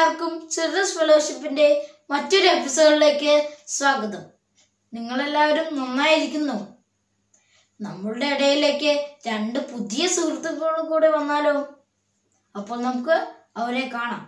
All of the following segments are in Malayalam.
എല്ലാവർക്കും ചിൽഡ്രൻസ് ഫെലോഷിപ്പിന്റെ മറ്റൊരു എപ്പിസോഡിലേക്ക് സ്വാഗതം നിങ്ങളെല്ലാവരും നന്നായിരിക്കുന്നു നമ്മളുടെ ഇടയിലേക്ക് രണ്ട് പുതിയ സുഹൃത്തുക്കൾ കൂടെ വന്നാലോ അപ്പോൾ നമുക്ക് അവരെ കാണാം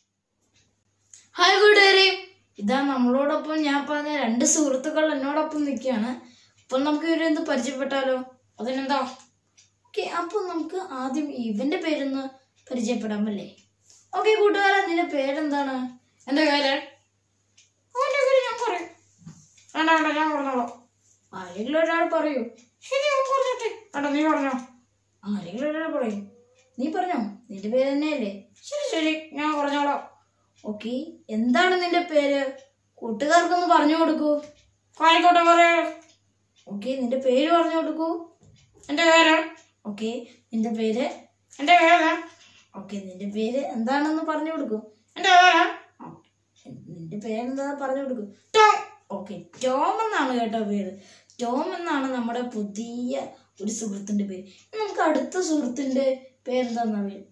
ഹായ് കൂട്ടുകാരെ ഇതാ നമ്മളോടൊപ്പം ഞാൻ പറഞ്ഞ രണ്ട് സുഹൃത്തുക്കൾ എന്നോടൊപ്പം നിൽക്കുകയാണ് അപ്പോൾ നമുക്ക് ഇവരെ ഒന്ന് പരിചയപ്പെട്ടാലോ അതിനെന്താ ഓക്കെ അപ്പോൾ നമുക്ക് ആദ്യം ഇവന്റെ പേരൊന്ന് പരിചയപ്പെടാം അല്ലേ ഓക്കെ കൂട്ടുകാരെ നിന്റെ പേരെന്താണ് എന്റെ പേര് അവന്റെ പേര് ഞാൻ പറയും വേണ്ട വേണ്ട ഞാൻ പറഞ്ഞോളാം ആരെങ്കിലും ഒരാൾ പറയൂ ശരി അവൻ പറഞ്ഞോട്ടെ വേണ്ട നീ പറഞ്ഞോ ആരെങ്കിലും ഒരാൾ പറയും നീ പറഞ്ഞോ നിന്റെ പേര് തന്നെയല്ലേ ശരി ശരി ഞാൻ പറഞ്ഞോളാം ഓക്കെ എന്താണ് നിന്റെ പേര് കൂട്ടുകാർക്കൊന്ന് പറഞ്ഞു കൊടുക്കൂ ആയിക്കോട്ടെ പറയൂ ഓക്കെ നിന്റെ പേര് പറഞ്ഞു കൊടുക്കൂ എൻ്റെ പേര് ഓക്കെ നിന്റെ പേര് എൻ്റെ പേര് ഓക്കെ നിന്റെ പേര് എന്താണെന്ന് പറഞ്ഞു കൊടുക്കൂ എൻ്റെ പേര് ആ, നിന്റെ പേരെന്താ പറഞ്ഞു കൊടുക്കൂ ടോം ഓക്കെ ടോം എന്നാണ് കേട്ടോ പേര് ടോം എന്നാണ് നമ്മുടെ പുതിയ ഒരു സുഹൃത്തിന്റെ പേര് ഇനി നമുക്ക് അടുത്ത സുഹൃത്തിന്റെ പേരെന്താന്ന് അറിയാം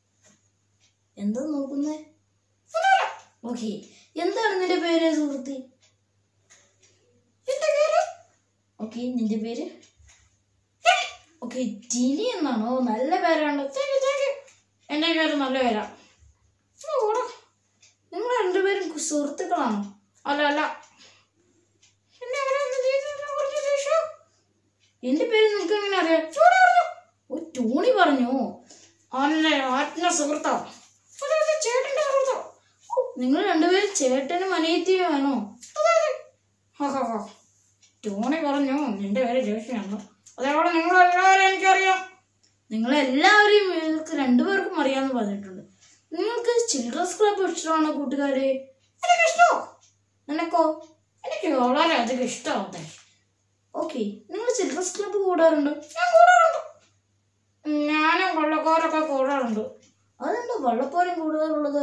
എന്താ നോക്കുന്നേ ഓക്കെ എന്താണ് നിന്റെ പേര് സുഹൃത്തി എന്റെ പേര് ഓക്കെ നിന്റെ പേര് ഓക്കെ ജിനി എന്നാണോ നല്ല പേരാണ് താങ്ക് യു താങ്ക് യു എൻ്റെ പേര് നല്ല പേരാ ഓ, ഓടാ. നിങ്ങൾ രണ്ടുപേരും കു- സുഹൃത്തുക്കളാണോ അല്ല അല്ല എന്നെ അങ്ങനെ ഒന്നും ചെയ്തില്ല, കുറച്ച് ദേഷ്യം. എന്റെ പേര് നിങ്ങൾക്ക് എങ്ങനെ അറിയാം ടോണി പറഞ്ഞു ഓ ടോണി പറഞ്ഞു അല്ലേ ആത്മ സുഹൃത്തോ അതെ അതെ ചേട്ടന്റെ സുഹൃത്തോ ഓ, നിങ്ങൾ രണ്ടുപേരും ചേട്ടനും അനിയത്തിയും ആണോ അതെ അതെ ഹാ ഹാ ഹാ ടോണി പറഞ്ഞു നിന്റെ പേര് ജോഷിയാണ് അതേപോലെ നിങ്ങളെല്ലാവരും എനിക്കറിയാം നിങ്ങളെല്ലാവരെയും നിങ്ങൾക്ക് രണ്ടുപേർക്കും അറിയാമെന്ന് പറഞ്ഞിട്ടുണ്ട് നിങ്ങൾക്ക് ചിൽഡ്രൻസ് ക്ലബ്ബ് ഇഷ്ടമാണോ കൂട്ടുകാരെ എനിക്ക് ഇഷ്ടമോ നിനക്കോ എനിക്ക് വളരെയധികം ഇഷ്ടമാവട്ടെ ഓക്കെ നിങ്ങൾ ചിൽഡ്രൻസ് ക്ലബ്ബ് കൂടാറുണ്ട് ഞാൻ കൂടാറുണ്ട് ഞാനും വള്ളക്കാരൊക്കെ കൂടാറുണ്ട് അതെന്താ വള്ളപ്പോരും കൂടാറുള്ളത്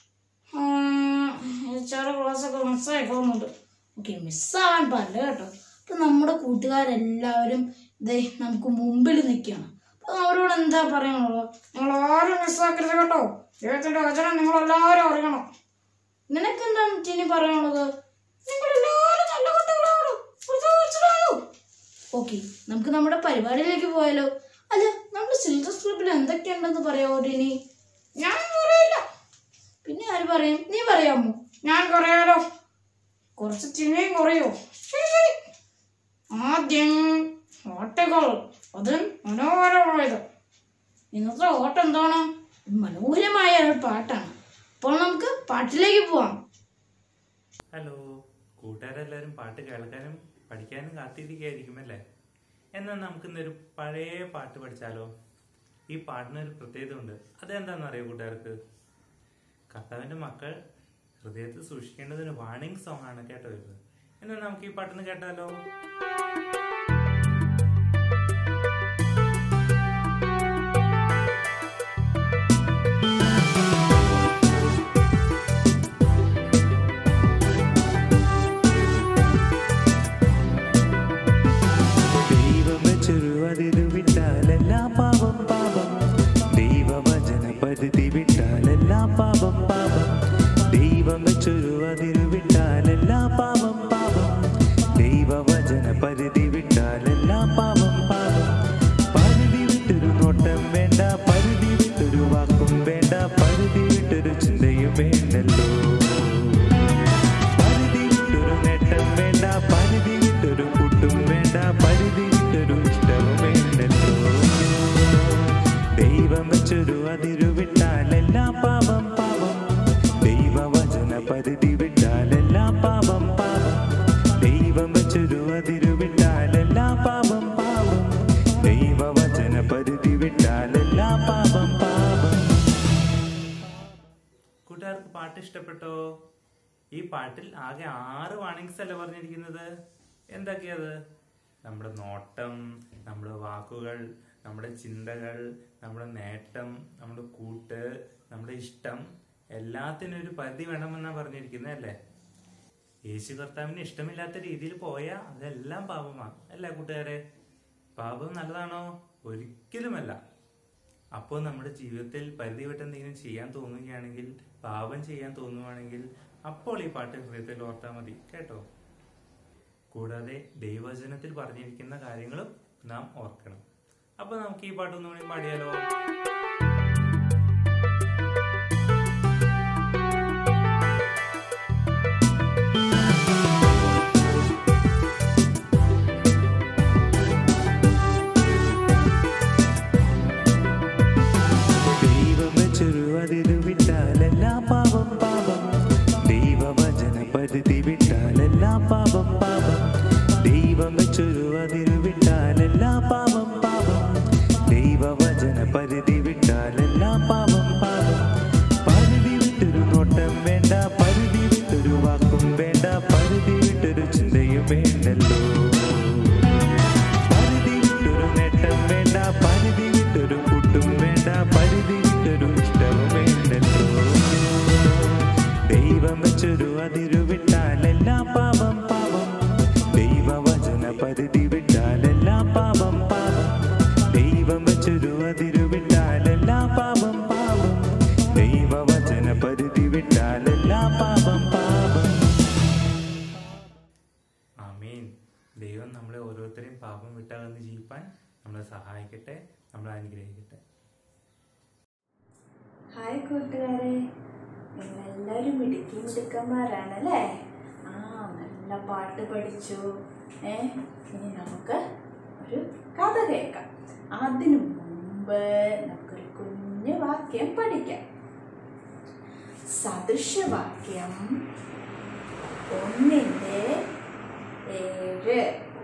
ചില ക്ലാസ്സൊക്കെ മിസ്സായി പോകുന്നുണ്ട് ഓക്കെ മിസ്സാവാൻ പാടില്ല കേട്ടോ അപ്പം നമ്മുടെ കൂട്ടുകാരെല്ലാവരും ഇതേ നമുക്ക് മുമ്പിൽ നിൽക്കുകയാണ് അപ്പം അവരോട് എന്താ പറയാനുള്ളത് നിങ്ങൾ ആരും മിസ്സാക്കരുത് കേട്ടോ ദൈവത്തിൻ്റെ വചനം നിങ്ങളെല്ലാവരും അറിയണം നിനക്കെന്താണ് ടിനി പറയാനുള്ളത് നിങ്ങളെല്ലാവരും നല്ല കുട്ടികളാണ് മനസ്സിലായോ ഓക്കെ നമുക്ക് നമ്മുടെ പരിപാടിയിലേക്ക് പോയാലോ അല്ല നമ്മുടെ ചിൽഡ്രൻസ് ക്ലബിൽ എന്തൊക്കെയുണ്ടെന്ന് പറയാമോ ടിനി ഞാൻ പറയില്ല പിന്നെ ആര് പറയും നീ പറയാമോ ഞാൻ പറയാലോ കുറച്ച് ചിന്നയും കുറയോ ശരി ശരി ആദ്യം ഓട്ടകൾ അത് മനോഹരമായത് ഇന്നത്തെ ഓട്ടം എന്താണ് മനോഹരമായ ഒരു പാട്ടാണ് അപ്പോൾ നമുക്ക് പാട്ടിലേക്ക് പോവാം ഹലോ കൂട്ടുകാരെല്ലാവരും പാട്ട് കേൾക്കാനും പഠിക്കാനും കാത്തിരിക്കുകയായിരിക്കും അല്ലേ എന്നാൽ നമുക്കിന്നൊരു പഴയ പാട്ട് പഠിച്ചാലോ ഈ പാട്ടിനൊരു പ്രത്യേകത ഉണ്ട് അതെന്താണെന്ന് അറിയോ കൂട്ടുകാർക്ക് കർത്താവിൻ്റെ മക്കൾ ഹൃദയത്തിൽ സൂക്ഷിക്കേണ്ടതൊരു വാണിംഗ് സോങ് ആണ് കേട്ടോ ഇത് എന്നാൽ നമുക്ക് ഈ പാട്ടൊന്ന് കേട്ടാലോ ദൈവം വെച്ചൊരു അതിരു വിട്ടാലെല്ലാം പാപം പാപം ദൈവവചന പരിധി വിട്ടാലെല്ലാം പാപം പാപം ദൈവം വെച്ചൊരു അതിരു വിട്ടാലെല്ലാം പാപം പാപം ദൈവവചന പരിധി വിട്ടാലെല്ലാം പാപം പാപം പരിധി വിട്ടൊരു നോട്ടം വേണ്ട പരിധി വിട്ടൊരു വാക്കും വേണ്ട പരിധി വിട്ടൊരു ചിന്തയും വേണ്ടല്ലോ പരിധി വിട്ടൊരു നേട്ടം വേണ്ട പരിധി വിട്ടൊരു കൂട്ടും വേണ്ട പരിധി വിട്ടൊരു ഇഷ്ടവും വേണ്ടല്ലോ ദൈവം വെച്ചൊരു അതിരു വിട്ടാലെല്ലാം പാപം പാപം ദൈവവചന പരിധി വിട്ടാലെല്ലാം പാപം പാപം ദൈവം വെച്ചൊരു അതിരു വിട്ടാലെല്ലാം പാപം പാപം ദൈവവചന പരിധി വിട്ടാലെല്ലാം പാപം പാപം കൂട്ടുകാർക്ക് പാട്ട് ഇഷ്ടപ്പെട്ടോ ഈ പാട്ടിൽ ആകെ ആറ് വാണിങ്സ് അല്ലേ പറഞ്ഞിരിക്കുന്നത് എന്തൊക്കെയത് നമ്മുടെ നോട്ടം നമ്മുടെ വാക്കുകൾ നമ്മുടെ ചിന്തകൾ നമ്മുടെ നേട്ടം നമ്മുടെ കൂട്ട് നമ്മുടെ ഇഷ്ടം എല്ലാത്തിനും ഒരു പരിധി വേണമെന്നാണ് പറഞ്ഞിരിക്കുന്നത് അല്ലേ യേശു കർത്താവിന് ഇഷ്ടമില്ലാത്ത രീതിയിൽ പോയാൽ അതെല്ലാം പാപമാണ് അല്ലേ കൂട്ടുകാരെ പാപം നല്ലതാണോ ഒരിക്കലുമല്ല അപ്പോൾ നമ്മുടെ ജീവിതത്തിൽ പരിധി വിട്ട് എന്തെങ്കിലും ചെയ്യാൻ തോന്നുകയാണെങ്കിൽ പാപം ചെയ്യാൻ തോന്നുവാണെങ്കിൽ അപ്പോൾ ഈ പാട്ട് ഹൃദയത്തിൽ ഓർത്താൽ മതി കേട്ടോ കൂടാതെ ദൈവവചനത്തിൽ പറഞ്ഞിരിക്കുന്ന കാര്യങ്ങളും നാം ഓർക്കണം അപ്പൊ നമുക്ക് ഈ പാട്ട് ഒന്നുകൂടി പാടിയാലോ ദൈവം വെച്ചൊരു അതിരു വിട്ടാലെല്ലാം പാപം പാപം ദൈവവചന പരിധി വിട്ടാലെല്ലാം പാപം പാപം ദൈവം വെച്ചൊരു അതിരു വിട്ടാലെല്ലാം പാപം പാപം ദൈവവചന പരിധി വിട്ടാലെല്ലാം പാപം പാപം പരിധി വിട്ടൊരു നോട്ടം വേണ്ട പരിധി വിട്ടൊരു വാക്കും വേണ്ട പരിധി വിട്ടൊരു ചിന്തയും വേണ്ടല്ലോ പരിധി വിട്ടൊരു നേട്ടം വേണ്ട പരിധി വിട്ടൊരു കൂട്ടും വേണ്ട പരിധി വിട്ടൊരു ഇഷ്ടവും വേണ്ടല്ലോ ദൈവം വെച്ചൊരു അതിരു വിട്ടാലെല്ലാം പാപം പാപം ദൈവവചന പരിധി വിട്ടാലെല്ലാം പാപം പാപം ദൈവം വെച്ചൊരു അതിരു വിട്ടാലെല്ലാം പാപം പാപം ദൈവവചന പരിധി വിട്ടാലെല്ലാം പാപം പാപം ആമീൻ ദൈവം നമ്മളെ ഓരോരുത്തരെയും പാപം വിട്ടകന്ന് ജീവിപ്പാൻ നമ്മളെ സഹായിക്കട്ടെ നമ്മളെ അനുഗ്രഹിക്കട്ടെ ഹായ് കൂട്ടുകാരെ നിങ്ങളെല്ലാവരും മിടുക്കി മിടുക്കന്മാരാണല്ലേ ആ നല്ല പാട്ട് പഠിച്ചു ഏ ഇനി നമുക്ക് ഒരു കഥ കേൾക്കാം അതിനു മുമ്പ് നമുക്കൊരു കുഞ്ഞു വാക്യം പഠിക്കാം സദൃശവാക്യം ഒന്നിൻ്റെ ഏഴ്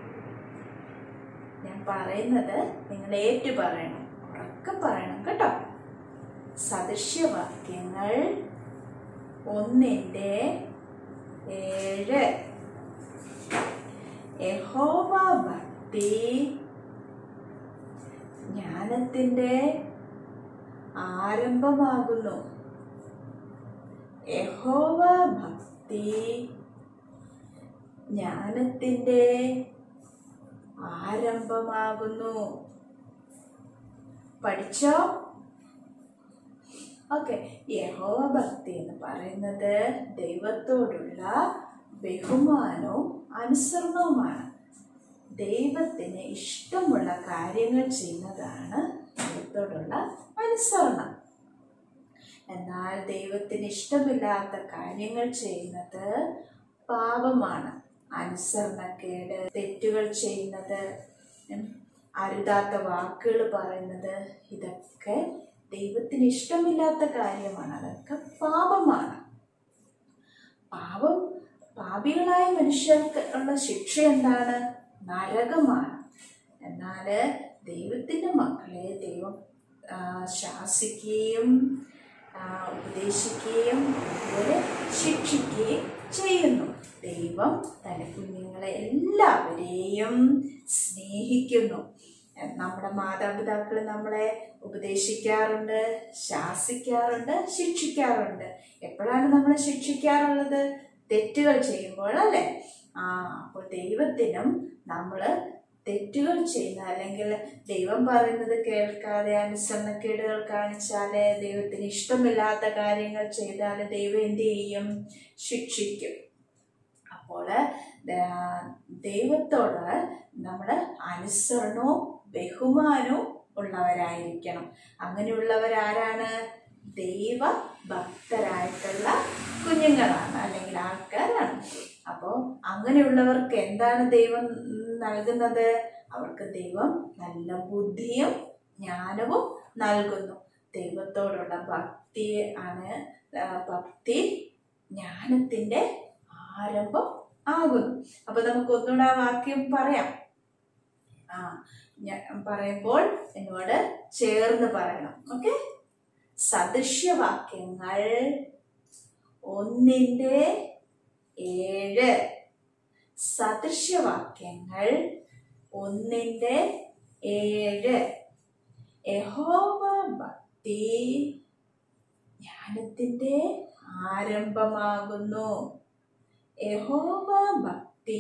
ഞാൻ പറയുന്നത് നിങ്ങൾ ഏറ്റു പറയണം ഉറക്കെ പറയണം കേട്ടോ സദൃശ്യവാക്യങ്ങൾ ഒന്നിൻ്റെ ഏഴ് യഹോവ ഭക്തി ജ്ഞാനത്തിൻ്റെ ആരംഭമാകുന്നു യഹോവ ഭക്തി ജ്ഞാനത്തിൻ്റെ ആരംഭമാകുന്നു പഠിച്ചോ ഓക്കെ യഹോവ ഭക്തി എന്ന് പറയുന്നത് ദൈവത്തോടുള്ള ബഹുമാനവും അനുസരണവുമാണ് ദൈവത്തിന് ഇഷ്ടമുള്ള കാര്യങ്ങൾ ചെയ്യുന്നതാണ് ദൈവത്തോടുള്ള അനുസരണം എന്നാൽ ദൈവത്തിന് ഇഷ്ടമില്ലാത്ത കാര്യങ്ങൾ ചെയ്യുന്നത് പാപമാണ് അനുസരണക്കേട് തെറ്റുകൾ ചെയ്യുന്നത് ഉം, അരുതാത്ത വാക്കുകൾ പറയുന്നത് ഇതൊക്കെ ദൈവത്തിന് ഇഷ്ടമില്ലാത്ത കാര്യമാണ് അതൊക്കെ പാപമാണ് പാപം പാപികളായ മനുഷ്യർക്ക് ഉള്ള ശിക്ഷ എന്താണ് നരകമാണ് എന്നാൽ ദൈവത്തിൻ്റെ മക്കളെ ദൈവം ആ, ശാസിക്കുകയും ആ, ഉപദേശിക്കുകയും അതുപോലെ ശിക്ഷിക്കുകയും ചെയ്യുന്നു ദൈവം തൻ്റെ കുഞ്ഞുങ്ങളെ എല്ലാവരെയും സ്നേഹിക്കുന്നു നമ്മുടെ മാതാപിതാക്കൾ നമ്മളെ ഉപദേശിക്കാറുണ്ട് ശാസിക്കാറുണ്ട് ശിക്ഷിക്കാറുണ്ട് എപ്പോഴാണ് നമ്മളെ ശിക്ഷിക്കാറുള്ളത് തെറ്റുകൾ ചെയ്യുമ്പോൾ അല്ലേ ആ അപ്പോൾ ദൈവത്തിനും നമ്മൾ തെറ്റുകൾ ചെയ്യുന്ന അല്ലെങ്കിൽ ദൈവം പറയുന്നത് കേൾക്കാതെ അനുസരണക്കേടുകൾ കാണിച്ചാല് ദൈവത്തിന് ഇഷ്ടമില്ലാത്ത കാര്യങ്ങൾ ചെയ്താൽ ദൈവം എന്ത് ചെയ്യും ശിക്ഷിക്കും അപ്പോൾ ദൈവത്തോട് നമ്മൾ അനുസരണവും ബഹുമാനവും ഉള്ളവരായിരിക്കണം അങ്ങനെയുള്ളവരാരാണ് ദൈവ ഭക്തരായിട്ടുള്ള കുഞ്ഞുങ്ങളാണ് അല്ലെങ്കിൽ ആൾക്കാരാണ് അപ്പോൾ അങ്ങനെയുള്ളവർക്ക് എന്താണ് ദൈവം നൽകുന്നത് അവർക്ക് ദൈവം നല്ല ബുദ്ധിയും ജ്ഞാനവും നൽകുന്നു ദൈവത്തോടുള്ള ഭക്തി ആണ് ആ, ഭക്തി ജ്ഞാനത്തിൻ്റെ ആരംഭം ആകുന്നു അപ്പൊ നമുക്ക് ഒന്നുകൂടെ ആ വാക്യം പറയാം ആ ഞാൻ പറയുമ്പോൾ എന്നോട് ചേർന്ന് പറയണം ഓക്കെ സദൃശ്യവാക്യങ്ങൾ ഒന്നിൻ്റെ ഏഴ് സദൃശ്യവാക്യങ്ങൾ ഒന്നിൻ്റെ ഏഴ് യഹോവ ഭക്തി ജ്ഞാനത്തിൻ്റെ ആരംഭമാകുന്നു യഹോവ ഭക്തി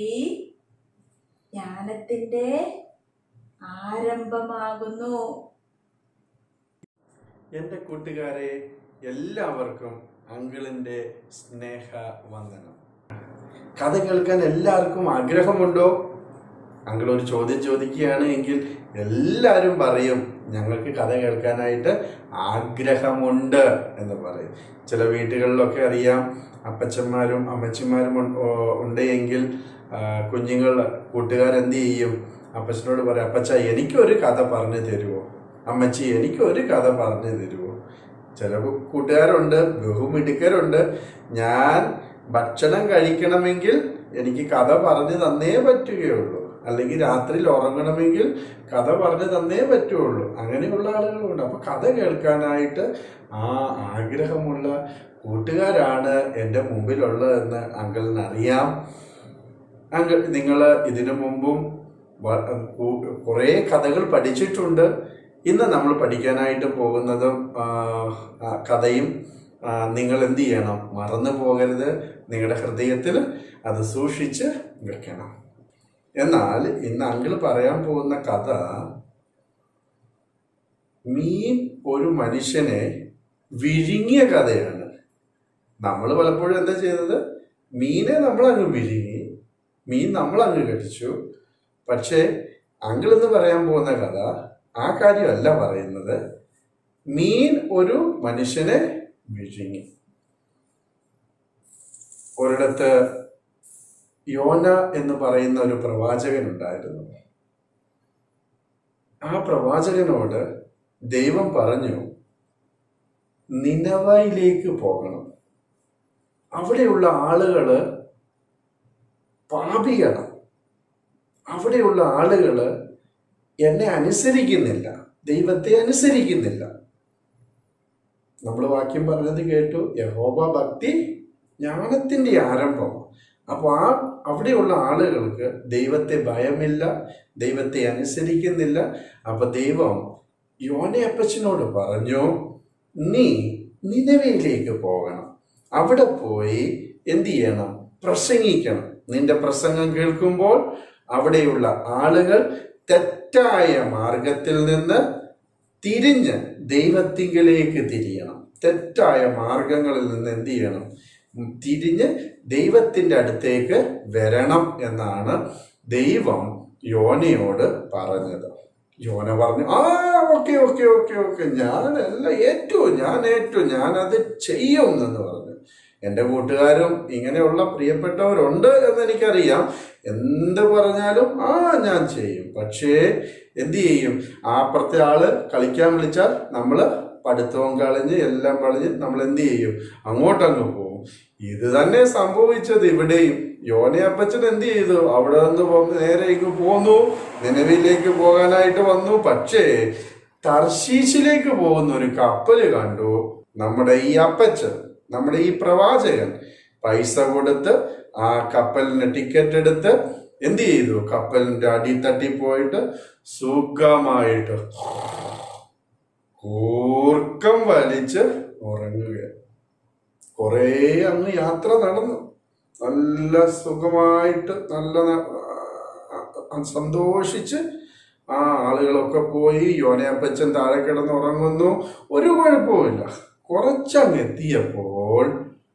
ജ്ഞാനത്തിൻ്റെ ആരംഭമാകുന്നു എൻ്റെ കൂട്ടുകാരെ എല്ലാവർക്കും അങ്കിളിൻ്റെ സ്നേഹ വന്ദനം കഥ കേൾക്കാൻ എല്ലാവർക്കും ആഗ്രഹമുണ്ടോ അങ്കിൾ ഒരു ചോദ്യം ചോദിക്കുകയാണ് എങ്കിൽ എല്ലാവരും പറയും ഞങ്ങൾക്ക് കഥ കേൾക്കാനായിട്ട് ആഗ്രഹമുണ്ട് എന്ന് പറയും ചില വീടുകളിലൊക്കെ അറിയാം അപ്പച്ചന്മാരും അമ്മച്ചിമാരും ഉൺ- ഓ- ഉണ്ട് എങ്കിൽ ആ, കുഞ്ഞുങ്ങൾ കൂട്ടുകാരെന്ത് ചെയ്യും അപ്പച്ചനോട് പറയും അപ്പച്ച എനിക്കൊരു കഥ പറഞ്ഞു തരുമോ അമ്മച്ചി എനിക്കൊരു കഥ പറഞ്ഞു തരുമോ ചില കു- കൂട്ടുകാരുണ്ട് ബഹുമിടുക്കരുണ്ട് ഞാൻ ഭക്ഷണം കഴിക്കണമെങ്കിൽ എനിക്ക് കഥ പറഞ്ഞു തന്നേ പറ്റുകയുള്ളൂ അല്ലെങ്കിൽ രാത്രിയിൽ ഉറങ്ങണമെങ്കിൽ കഥ പറഞ്ഞു തന്നേ പറ്റുള്ളൂ അങ്ങനെയുള്ള ആളുകളുണ്ട് അപ്പൊ കഥ കേൾക്കാനായിട്ട് ആ ആഗ്രഹമുള്ള കൂട്ടുകാരാണ് എൻ്റെ മുമ്പിലുള്ളതെന്ന് അങ്കിളിന് അറിയാം അങ്കിൾ നിങ്ങൾ ഇതിനു മുമ്പും വ- കു- കുറേ കഥകൾ പഠിച്ചിട്ടുണ്ട് ഇന്ന് നമ്മൾ പഠിക്കാനായിട്ട് പോകുന്നതും ആ, ആ, കഥയും ആ, നിങ്ങൾ എന്ത് ചെയ്യണം മറന്നു പോകരുത് നിങ്ങളുടെ ഹൃദയത്തിൽ അത് സൂക്ഷിച്ച് വെക്കണം എന്നാൽ ഇന്ന് അങ്കിൾ പറയാൻ പോകുന്ന കഥ മീൻ ഒരു മനുഷ്യനെ വിഴുങ്ങിയ കഥയാണ് നമ്മൾ പലപ്പോഴും എന്താ ചെയ്തത് മീനെ നമ്മൾ അങ്ങ് വിഴുങ്ങി മീൻ നമ്മൾ അങ്ങ് കടിച്ചു പക്ഷേ അങ്കിൾ എന്ന് പറയാൻ പോകുന്ന കഥ ആ കാര്യമല്ല പറയുന്നത് മീൻ ഒരു മനുഷ്യനെ വിഴുങ്ങി ഒരിടത്ത് യോന എന്ന് പറയുന്ന ഒരു പ്രവാചകൻ ഉണ്ടായിരുന്നു ആ പ്രവാചകനോട് ദൈവം പറഞ്ഞു നിനവയിലേക്ക് പോകണം അവിടെയുള്ള ആളുകള് പാപികളാണ് അവിടെയുള്ള ആളുകള് എന്നെ അനുസരിക്കുന്നില്ല ദൈവത്തെ അനുസരിക്കുന്നില്ല നമ്മൾ വാക്യം പറഞ്ഞത് കേട്ടു യഹോബ ഭക്തി ജ്ഞാനത്തിന്റെ ആരംഭം അപ്പോൾ ആ അവിടെയുള്ള ആളുകൾക്ക് ദൈവത്തെ ഭയമില്ല ദൈവത്തെ അനുസരിക്കുന്നില്ല അപ്പൊ ദൈവം യോനയപ്പച്ചനോട് പറഞ്ഞു നീ നിലവയിലേക്ക് പോകണം അവിടെ പോയി എന്ത് ചെയ്യണം പ്രസംഗിക്കണം നിന്റെ പ്രസംഗം കേൾക്കുമ്പോൾ അവിടെയുള്ള ആളുകൾ തെറ്റായ മാർഗത്തിൽ നിന്ന് തിരിഞ്ഞ് ദൈവത്തിങ്കിലേക്ക് തിരിയണം തെറ്റായ മാർഗങ്ങളിൽ നിന്ന് എന്ത് ചെയ്യണം ഉം, തിരിഞ്ഞ് ദൈവത്തിന്റെ അടുത്തേക്ക് വരണം എന്നാണ് ദൈവം യോനയോട് പറഞ്ഞത് യോന പറഞ്ഞു ആ ഓക്കെ ഓക്കെ ഓക്കെ ഓക്കെ ഞാൻ എല്ലാം ഏറ്റു ഞാൻ ഏറ്റു ഞാൻ അത് ചെയ്യും എന്ന് പറഞ്ഞു എൻ്റെ കൂട്ടുകാരും ഇങ്ങനെയുള്ള പ്രിയപ്പെട്ടവരുണ്ട് എന്ന് എനിക്കറിയാം എന്ത് പറഞ്ഞാലും ആ ഞാൻ ചെയ്യും പക്ഷേ എന്ത് ചെയ്യും ആ അപ്പുറത്തെ ആള് കളിക്കാൻ വിളിച്ചാൽ നമ്മൾ പഠിത്തവും കളഞ്ഞ് എല്ലാം കളഞ്ഞ് നമ്മൾ എന്ത് ചെയ്യും അങ്ങോട്ടങ്ങ് പോകും ഇത് തന്നെ സംഭവിച്ചത് ഇവിടെയും യോനയപ്പച്ചൻ എന്ത് ചെയ്തു അവിടെ നിന്ന് പോ- നേരെ ഇങ്ങ് പോന്നു നിലവിലേക്ക് പോകാനായിട്ട് വന്നു പക്ഷേ തർശീശിലേക്ക് പോകുന്ന ഒരു കപ്പല് കണ്ടു നമ്മുടെ ഈ അപ്പച്ചൻ നമ്മുടെ ഈ പ്രവാചകൻ പൈസ കൊടുത്ത് ആ കപ്പലിന് ടിക്കറ്റ് എടുത്ത് എന്ത് ചെയ്തു കപ്പലിന്റെ അടി തട്ടി പോയിട്ട് സുഖമായിട്ട് കൂർക്കം വലിച്ച് ഉറങ്ങുക കുറേ അങ്ങ് യാത്ര നടന്നു നല്ല സുഖമായിട്ട് നല്ല ന- ആ, സന്തോഷിച്ച് ആ ആളുകളൊക്കെ പോയി യോനയപ്പച്ചൻ താഴെ കിടന്ന് ഉറങ്ങുന്നു ഒരു കുഴപ്പവുമില്ല കുറച്ചങ്ങ് എത്തിയപ്പോൾ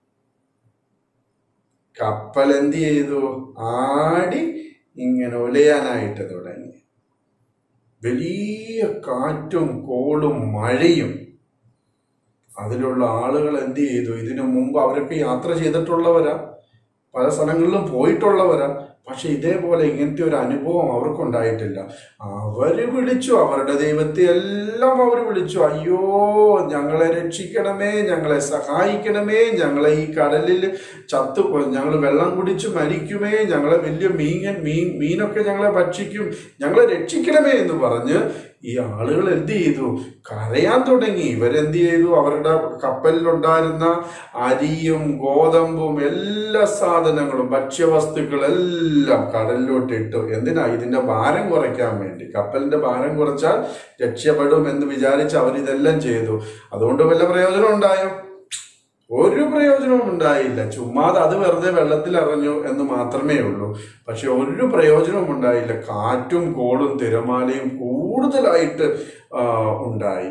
കപ്പൽ എന്ത് ചെയ്തു ആടി ഇങ്ങനെ ഒലയാനായിട്ട് തുടങ്ങി വലിയ കാറ്റും കോളും മഴയും അതിലുള്ള ആളുകൾ എന്ത് ചെയ്തു ഇതിനു മുമ്പ് അവരൊക്കെ യാത്ര ചെയ്തിട്ടുള്ളവരാ പല സ്ഥലങ്ങളിലും പോയിട്ടുള്ളവരാ പക്ഷെ ഇതേപോലെ ഇങ്ങനത്തെ ഒരു അനുഭവം അവർക്കുണ്ടായിട്ടില്ല അവര് വിളിച്ചു അവരുടെ ദൈവത്തെ എല്ലാം അവർ വിളിച്ചു അയ്യോ ഞങ്ങളെ രക്ഷിക്കണമേ ഞങ്ങളെ സഹായിക്കണമേ ഞങ്ങളെ ഈ കടലിൽ ചത്തു ഞങ്ങൾ വെള്ളം കുടിച്ച് മരിക്കുമേ ഞങ്ങളെ വലിയ മീൻ മീൻ മീനൊക്കെ ഞങ്ങളെ ഭക്ഷിക്കും ഞങ്ങളെ രക്ഷിക്കണമേ എന്ന് പറഞ്ഞ് ഈ ആളുകൾ എന്ത് ചെയ്തു കരയാൻ തുടങ്ങി ഇവരെന്ത് ചെയ്തു അവരുടെ കപ്പലിലുണ്ടായിരുന്ന അരിയും ഗോതമ്പും എല്ലാ സാധനങ്ങളും ഭക്ഷ്യവസ്തുക്കൾ എല്ലാം കടലിലോട്ട് ഇട്ടു എന്തിനാ ഇതിന്റെ ഭാരം കുറയ്ക്കാൻ വേണ്ടി കപ്പലിന്റെ ഭാരം കുറച്ചാൽ രക്ഷപ്പെടും എന്ന് വിചാരിച്ച് അവരിതെല്ലാം ചെയ്തു അതുകൊണ്ട് വല്ല പ്രയോജനം ഉണ്ടായോ ഒരു പ്രയോജനവും ഉണ്ടായില്ല ചുമ്മാതെ അത് വെറുതെ വെള്ളത്തിൽ എറിഞ്ഞു എന്ന് മാത്രമേ ഉള്ളൂ പക്ഷെ ഒരു പ്രയോജനവും ഉണ്ടായില്ല കാറ്റും കോളും തിരമാലയും കൂടുതലായിട്ട് ആ, ഉണ്ടായി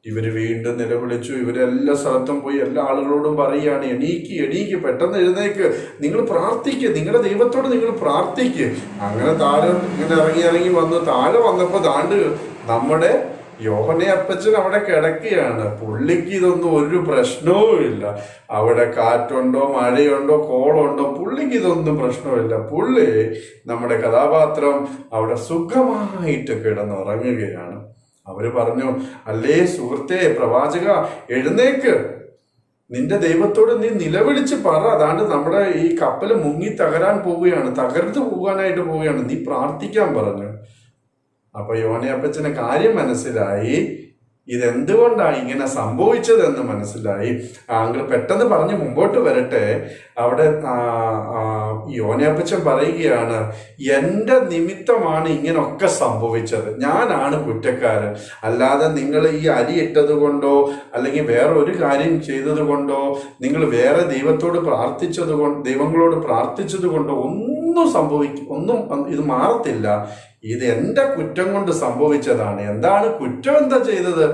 ഇവര് വീണ്ടും നിലവിളിച്ചു ഇവരെല്ലാ സ്ഥലത്തും പോയി എല്ലാ ആളുകളോടും പറയുകയാണ് എണീക്ക് എണീക്ക് പെട്ടെന്ന് എഴുന്നേക്ക് നിങ്ങൾ പ്രാർത്ഥിക്ക് നിങ്ങളുടെ ദൈവത്തോട് നിങ്ങൾ പ്രാർത്ഥിക്ക് അങ്ങനെ താഴെ ഇങ്ങനെ ഇറങ്ങി ഇറങ്ങി വന്നു താഴെ വന്നപ്പോ താണ്ട് നമ്മുടെ യോഹനെ അപ്പച്ചൻ അവിടെ കിടക്കുകയാണ് പുള്ളിക്ക് ഇതൊന്നും ഒരു പ്രശ്നവും ഇല്ല അവിടെ കാറ്റുണ്ടോ മഴയുണ്ടോ കോളുണ്ടോ പുള്ളിക്ക് ഇതൊന്നും പ്രശ്നമില്ല പുള്ളി നമ്മുടെ കഥാപാത്രം അവിടെ സുഖമായിട്ട് കിടന്നുറങ്ങുകയാണ് അവര് പറഞ്ഞു അല്ലേ സുഹൃത്തെ പ്രവാചക എഴുന്നേക്ക് നിന്റെ ദൈവത്തോട് നീ നിലവിളിച്ച് പറ അതാണ്ട് നമ്മുടെ ഈ കപ്പൽ മുങ്ങി തകരാൻ പോവുകയാണ് തകർന്നു പോകാനായിട്ട് പോവുകയാണ് നീ പ്രാർത്ഥിക്കാൻ പറഞ്ഞു അപ്പൊ യോനയപ്പച്ചന് കാര്യം മനസ്സിലായി ഇതെന്തുകൊണ്ടാണ് ഇങ്ങനെ സംഭവിച്ചതെന്ന് മനസ്സിലായി ആങ്കിൾ പെട്ടെന്ന് പറഞ്ഞ് മുമ്പോട്ട് വരട്ടെ അവിടെ ആ, ആ, യോനയപ്പച്ചൻ പറയുകയാണ് എൻ്റെ നിമിത്തമാണ് ഇങ്ങനൊക്കെ സംഭവിച്ചത് ഞാനാണ് കുറ്റക്കാരൻ അല്ലാതെ നിങ്ങൾ ഈ അരി ഇട്ടത് കൊണ്ടോ അല്ലെങ്കിൽ വേറെ ഒരു കാര്യം ചെയ്തത് കൊണ്ടോ നിങ്ങൾ വേറെ ദൈവത്തോട് പ്രാർത്ഥിച്ചത് കൊണ്ട് ദൈവങ്ങളോട് പ്രാർത്ഥിച്ചത് കൊണ്ടോ ഒന്നും സംഭവിക്കും ഒന്നും ഇത് മാറത്തില്ല ഇത് എന്റെ കുറ്റം കൊണ്ട് സംഭവിച്ചതാണ് എന്താണ് കുറ്റം എന്താ ചെയ്തത്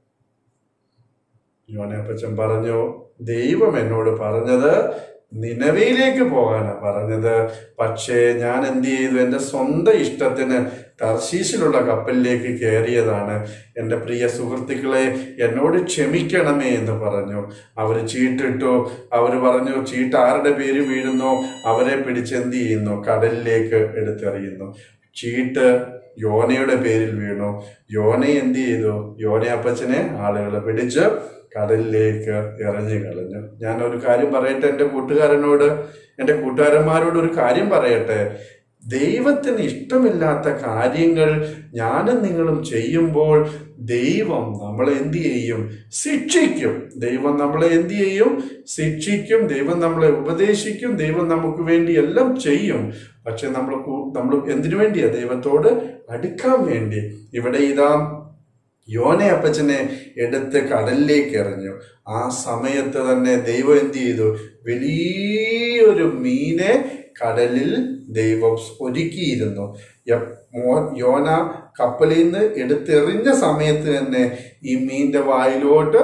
യോനപ്പച്ചൻ പറഞ്ഞു ദൈവം എന്നോട് പറഞ്ഞത് നിലവിലേക്ക് പോകാനാ പറഞ്ഞത് പക്ഷേ ഞാൻ എന്ത് ചെയ്തു എൻ്റെ സ്വന്തം ഇഷ്ടത്തിന് തർശീശിലുള്ള കപ്പലിലേക്ക് കയറിയതാണ് എൻ്റെ പ്രിയ സുഹൃത്തുക്കളെ എന്നോട് ക്ഷമിക്കണമേ എന്ന് പറഞ്ഞു അവർ ചീട്ടിട്ടു അവർ പറഞ്ഞു ചീട്ട് ആരുടെ പേര് വീഴുന്നോ അവരെ പിടിച്ച് എന്ത് ചെയ്യുന്നു കടലിലേക്ക് എടുത്തെറിയുന്നു ചീട്ട് യോനയുടെ പേരിൽ വീണു യോന എന്ത് ചെയ്തു യോന അപ്പച്ചനെ ആളുകളെ പിടിച്ച് കടലിലേക്ക് എറിഞ്ഞു കളഞ്ഞു ഞാൻ ഒരു കാര്യം പറയട്ടെ എൻ്റെ കൂട്ടുകാരനോട് എൻ്റെ കൂട്ടുകാരന്മാരോട് ഒരു കാര്യം പറയട്ടെ ദൈവത്തിന് ഇഷ്ടമില്ലാത്ത കാര്യങ്ങൾ ഞാനും നിങ്ങളും ചെയ്യുമ്പോൾ ദൈവം നമ്മളെ എന്ത് ചെയ്യും ശിക്ഷിക്കും ദൈവം നമ്മളെ എന്ത് ചെയ്യും ശിക്ഷിക്കും ദൈവം നമ്മളെ ഉപദേശിക്കും ദൈവം നമുക്ക് വേണ്ടി എല്ലാം ചെയ്യും പക്ഷെ നമ്മൾ കൂ- നമ്മൾ എന്തിനു വേണ്ടിയാ ദൈവത്തോട് അടുക്കാൻ വേണ്ടി ഇവിടെ ഇതാ യോന അപ്പച്ചനെ എടുത്ത് കടലിലേക്ക് എറിഞ്ഞു ആ സമയത്ത് തന്നെ ദൈവം എന്ത് ചെയ്തു വലിയൊരു മീനെ കടലിൽ ദൈവം ഒരുക്കിയിരുന്നു യ- മോ- യോന കപ്പലിൽ നിന്ന് എടുത്തെറിഞ്ഞ സമയത്ത് തന്നെ ഈ മീന്റെ വായിലോട്ട്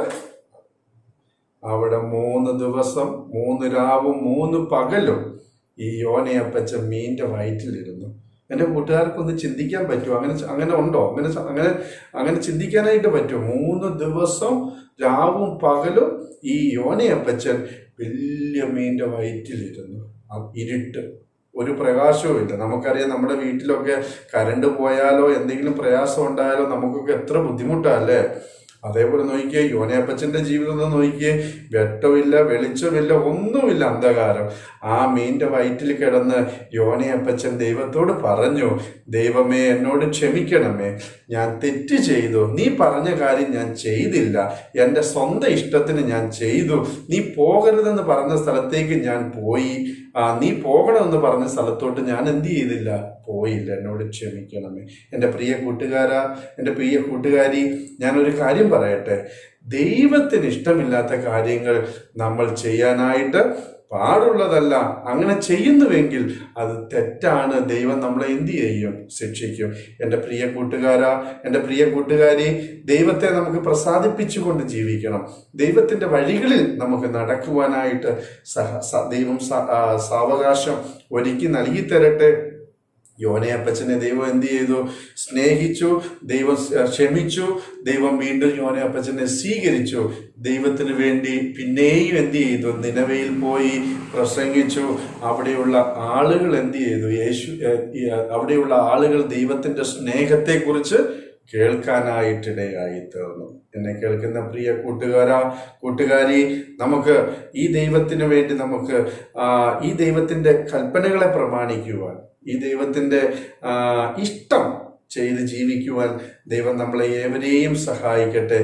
അവിടെ മൂന്ന് ദിവസം മൂന്ന് രാവും മൂന്ന് പകലും ഈ യോനയപ്പച്ച മീന്റെ വയറ്റിലിരുന്നു എൻ്റെ കൂട്ടുകാർക്കൊന്ന് ചിന്തിക്കാൻ പറ്റുമോ അങ്ങനെ അങ്ങനെ ഉണ്ടോ അങ്ങനെ അങ്ങനെ അങ്ങനെ ചിന്തിക്കാനായിട്ട് പറ്റുമോ മൂന്ന് ദിവസം രാവും പകലും ഈ യോനയപ്പച്ചൻ വലിയ മീന്റെ വയറ്റിലിരുന്നു ആ ഇരുട്ട് ഒരു പ്രകാശവും ഇല്ല നമുക്കറിയാം നമ്മുടെ വീട്ടിലൊക്കെ കരണ്ട് പോയാലോ എന്തെങ്കിലും പ്രയാസം ഉണ്ടായാലോ നമുക്കൊക്കെ എത്ര ബുദ്ധിമുട്ടല്ലേ അതേപോലെ നോക്കിയേ യോനയപ്പച്ചന്റെ ജീവിതം ഒന്ന് നോക്കിയേ വെട്ടമില്ല വെളിച്ചമില്ല ഒന്നുമില്ല അന്ധകാരം ആ മീന്റെ വയറ്റിൽ കിടന്ന് യോനയപ്പച്ചൻ ദൈവത്തോട് പറഞ്ഞു ദൈവമേ എന്നോട് ക്ഷമിക്കണമേ ഞാൻ തെറ്റ് ചെയ്തു നീ പറഞ്ഞ കാര്യം ഞാൻ ചെയ്തില്ല എൻ്റെ സ്വന്തം ഇഷ്ടത്തിന് ഞാൻ ചെയ്തു നീ പോകരുതെന്ന് പറഞ്ഞ സ്ഥലത്തേക്ക് ഞാൻ പോയി ആ നീ പോകണമെന്ന് പറഞ്ഞ സ്ഥലത്തോട്ട് ഞാൻ എന്ത് ചെയ്തില്ല പോയില്ല എന്നോട് ക്ഷമിക്കണമേ എൻ്റെ പ്രിയ കൂട്ടുകാരാ എൻ്റെ പ്രിയ കൂട്ടുകാരി ഞാനൊരു കാര്യം പറയട്ടെ ദൈവത്തിന് ഇഷ്ടമില്ലാത്ത കാര്യങ്ങൾ നമ്മൾ ചെയ്യാനായിട്ട് പാടുള്ളതല്ല അങ്ങനെ ചെയ്യുന്നുവെങ്കിൽ അത് തെറ്റാണ് ദൈവം നമ്മളെ എന്ത് ചെയ്യും ശിക്ഷിക്കും എൻ്റെ പ്രിയ കൂട്ടുകാരാ എൻ്റെ പ്രിയ കൂട്ടുകാരി ദൈവത്തെ നമുക്ക് പ്രസാദിപ്പിച്ചുകൊണ്ട് ജീവിക്കണം ദൈവത്തിൻ്റെ വഴികളിൽ നമുക്ക് നടക്കുവാനായിട്ട് സഹ സ- ദൈവം സ- ആ, സാവകാശം ഒരുക്കി നൽകി തരട്ടെ യോനയപ്പച്ചനെ ദൈവം എന്ത് ചെയ്തു സ്നേഹിച്ചു ദൈവം സ്- ക്ഷമിച്ചു ദൈവം വീണ്ടും യോനയപ്പച്ചനെ സ്വീകരിച്ചു ദൈവത്തിന് വേണ്ടി പിന്നെയും എന്ത് ചെയ്തു നിലവയിൽ പോയി പ്രസംഗിച്ചു അവിടെയുള്ള ആളുകൾ എന്ത് ചെയ്തു യേശു ഏഹ്, ഈ, അവിടെയുള്ള ആളുകൾ ദൈവത്തിന്റെ സ്നേഹത്തെക്കുറിച്ച് കേൾക്കാനായിട്ടിടയായി തീർന്നു എന്നെ കേൾക്കുന്ന പ്രിയ കൂട്ടുകാരാ കൂട്ടുകാരി നമുക്ക് ഈ ദൈവത്തിന് വേണ്ടി നമുക്ക് ആ, ഈ ദൈവത്തിന്റെ കൽപ്പനകളെ പ്രമാണിക്കുവാൻ ഈ ദൈവത്തിന്റെ ആ, ഇഷ്ടം ചെയ്ത് ജീവിക്കുവാൻ ദൈവം നമ്മളെ ഏവരെയും സഹായിക്കട്ടെ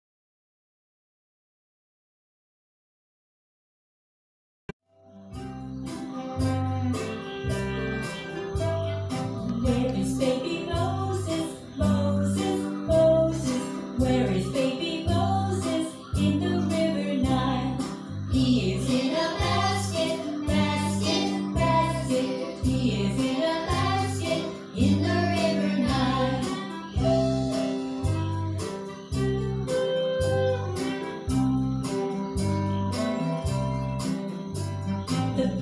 Where is baby Moses? Moses, Moses. Where is baby Moses in the river Nile? He is in a basket, basket, basket. He is in a basket in the river Nile.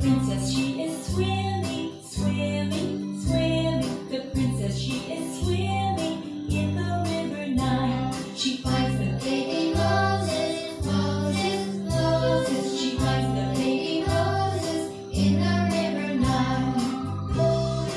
princess, she is swimming, swimming, swimming. The princess, she is swimming in the river Nile. She finds the baby Moses, Moses, Moses. She finds the baby Moses in the river Nile.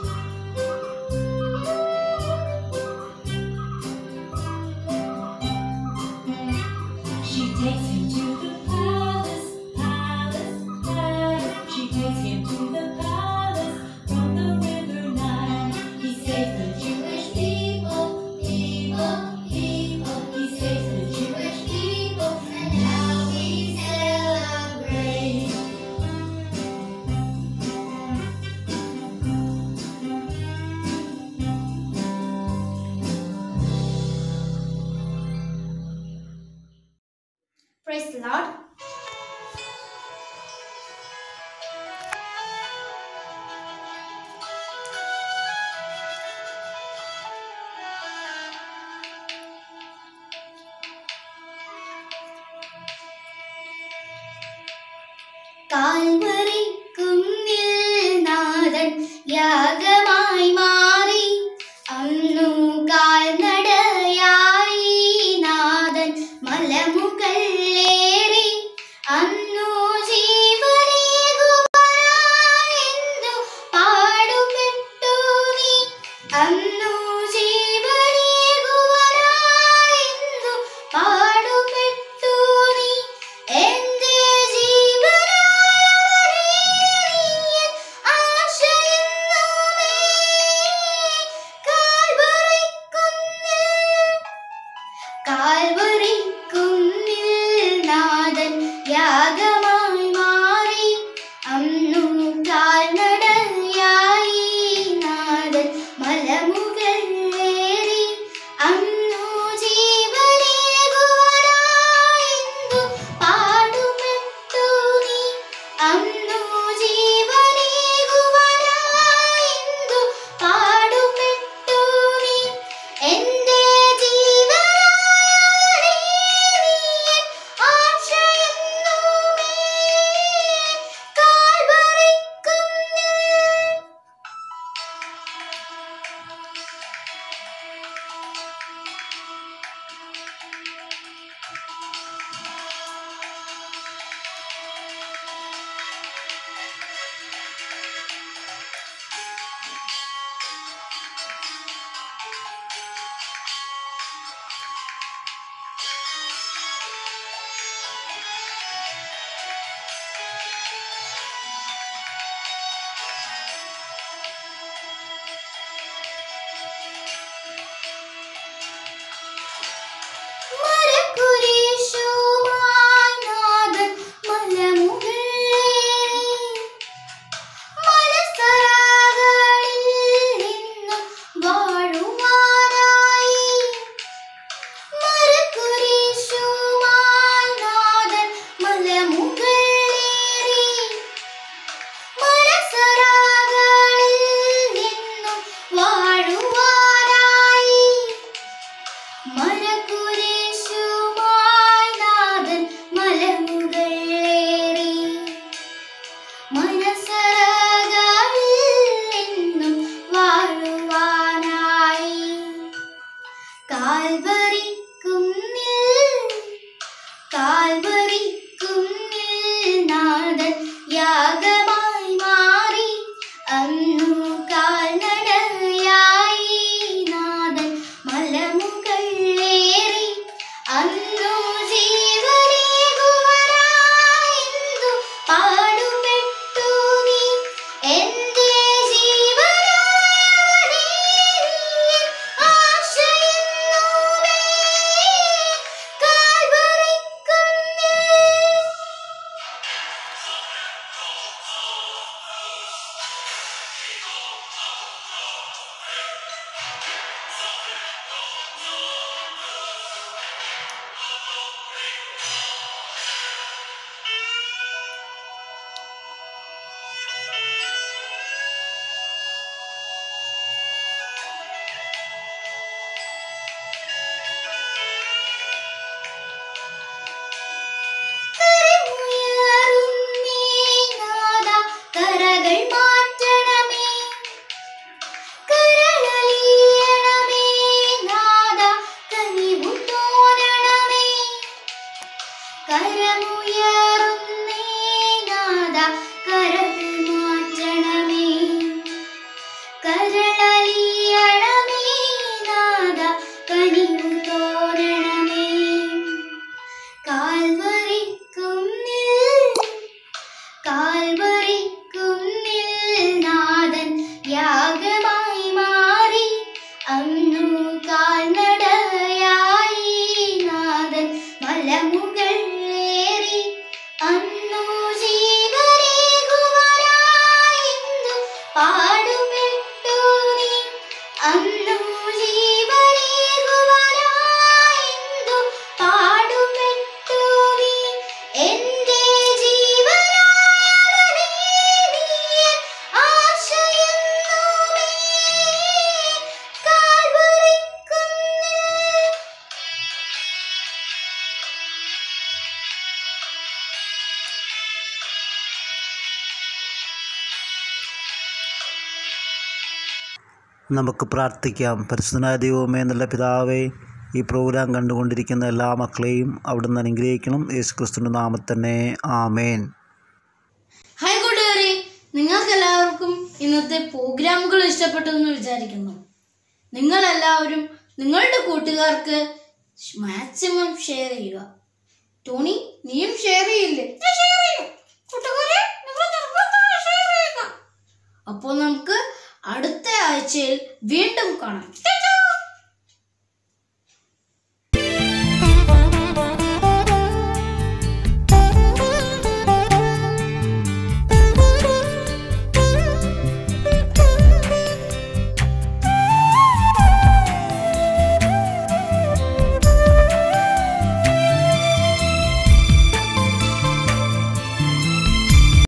She takes him to the palace, palace, palace. She takes him to the palace from the river Nile. He saves the Jewish people, people, people. He saves the Jewish people, and now we celebrate. Praise the Lord. കാൽവറിക്കുന്നിൽ നാഥൻ യാഗമായി മാറി അന്നു കാൽനടയായി നാഥൻ മലമുകളേറി അന്നു ജീവനേകുവാനെന്തു പാടുപെട്ടു നീ അന്നു ജീവനേകുവാനെന്തു പാടുപെട്ടു നീ എന്റെ ജീവനായ ആശയെന്നുമേ കാൽവറിക്കുന്നിൽ കാൽവറിക്കുന്നിൽ നാഥൻ യാഗമായി മാറി അന്നു കാൽനടയായി നാഥൻ മലമുകളേറി അന്നു ജീവനേകുവാനായെന്തു പാടുപെട്ടു നീ അന്നു ജീവനേകുവാനായെന്തു പാടുപെട്ടു നീ എന്റെ ജീവനായ ആശയെന്നുമേ കാൽവറിക്കുന്നിൽ മരക്കുരിശുമായി നാഥൻ മലമുകളേറി. മലസറകളിൽ നിന്നും വാഴുവാനായി. മരക്കുരിശുമായി നാഥൻ മലമുകളേറി. മലസറകളിൽ നിന്നും വാഴുവാനായി മരക്കുരിശുമായി നാഥൻ മലമുകളേറി മനസ്സറകളിൽ നിന്നും വാഴുവാനായി കാൽവറിക്കുന്നിൽ കാൽവറിക്കുന്നിൽ നാഥൻ യാഗമായി മാറി അന്നു കാൽനടയായി നാഥൻ മലമുകളേറി അന്നു ജീവനേകുവാനായെന്തു പാടുപെട്ടു നീ എന്റെ ജീവനായ ആശയെന്നുമേ കാൽവറിക്കുന്നിൽ കരമുയറുന്നേ നാദ കരൾ മാറ്റണമേ കരളലിയണമേ നാദ കനിവു തോരണമേ കാൽവറിക്കുന്നിൽ കാൽവറിക്കുന്നിൽ നാദൻ യാഗമായി മാറി അന്നു കാൽനടയായി നാദൻ മലമുകളേറി അന്നു ജീവനേകുവാനായിന്നു പാടുപെട്ടു നീ അന്നു ജീവനേകുവാനായിന്നു പാടുപെട്ടു നീ എന്റെ ജീവനായവനേ നീ ആശയെന്നുമേ കാൽവറിക്കുന്നിൽ നമുക്ക് പ്രാർത്ഥിക്കാം പരിശുദ്ധനായ ദൈവമേ എന്നുള്ള പിതാവേ ഈ പ്രോഗ്രാം കണ്ടുകൊണ്ടിരിക്കുന്ന എല്ലാ മക്കളെയും അവിടുന്ന് അനുഗ്രഹിക്കണം യേശു ക്രിസ്തുവിൻ്റെ നാമത്തിൽ തന്നെ ആമേൻ ഹായ് കൂട്ടുകാരെ നിങ്ങൾക്ക് എല്ലാവർക്കും ഇന്നത്തെ പ്രോഗ്രാമുകൾ ഇഷ്ടപ്പെട്ടു എന്ന് വിചാരിക്കുന്നു നിങ്ങൾ എല്ലാവരും നിങ്ങളുടെ കൂട്ടുകാർക്ക് മാക്സിമം ഷെയർ ചെയ്യുക ടോണി നീയും ഷെയർ ചെയ്യില്ലേ ഞാൻ share ചെയ്യും. കൂട്ടുകാരെ, നിങ്ങൾ നിർബന്ധമായും share ചെയ്യുക. അപ്പോൾ നമുക്ക് അടുത്ത ആഴ്ചയിൽ വീണ്ടും കാണാം